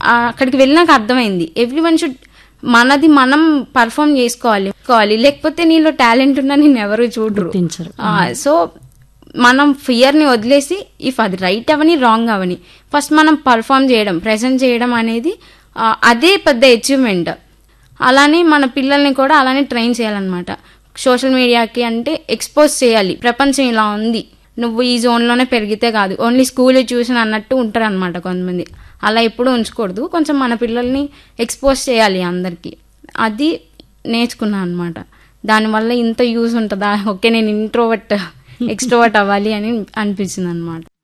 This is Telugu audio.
ఆ, అక్కడికి వెళ్ళినాక అర్థమైంది ఎవ్రీ వన్ షుడ్ మనది మనం పర్ఫామ్ చేసుకోవాలి చేసుకోవాలి లేకపోతే నీలో టాలెంట్ ఉన్నా నేను ఎవరు చూడరు గుర్తించరు. సో మనం ఫియర్ని వదిలేసి ఇఫ్ అది రైట్ అవని రాంగ్ అవని ఫస్ట్ మనం పర్ఫామ్ చేయడం ప్రెజెంట్ చేయడం అనేది ఆ, అదే పెద్ద అచీవ్మెంట్ అలానే మన పిల్లల్ని కూడా అలానే ట్రైన్ చేయాలన్నమాట సోషల్ మీడియాకి అంటే ఎక్స్పోజ్ చేయాలి ప్రపంచం ఇలా ఉంది నువ్వు ఈ జోన్లోనే పెరిగితే కాదు ఓన్లీ స్కూల్ ట్యూషన్ అన్నట్టు ఉంటారు అనమాట కొంతమంది అలా ఎప్పుడూ ఉంచకూడదు కొంచెం మన పిల్లల్ని ఎక్స్పోజ్ చేయాలి అందరికీ అది నేర్చుకున్నాను అనమాట దానివల్ల ఇంత యూజ్ ఉంటుందా ఓకే నేను ఇంట్రోవర్ట్ ఎక్స్ట్రోవర్ట్ అవ్వాలి అని అనిపించింది అనమాట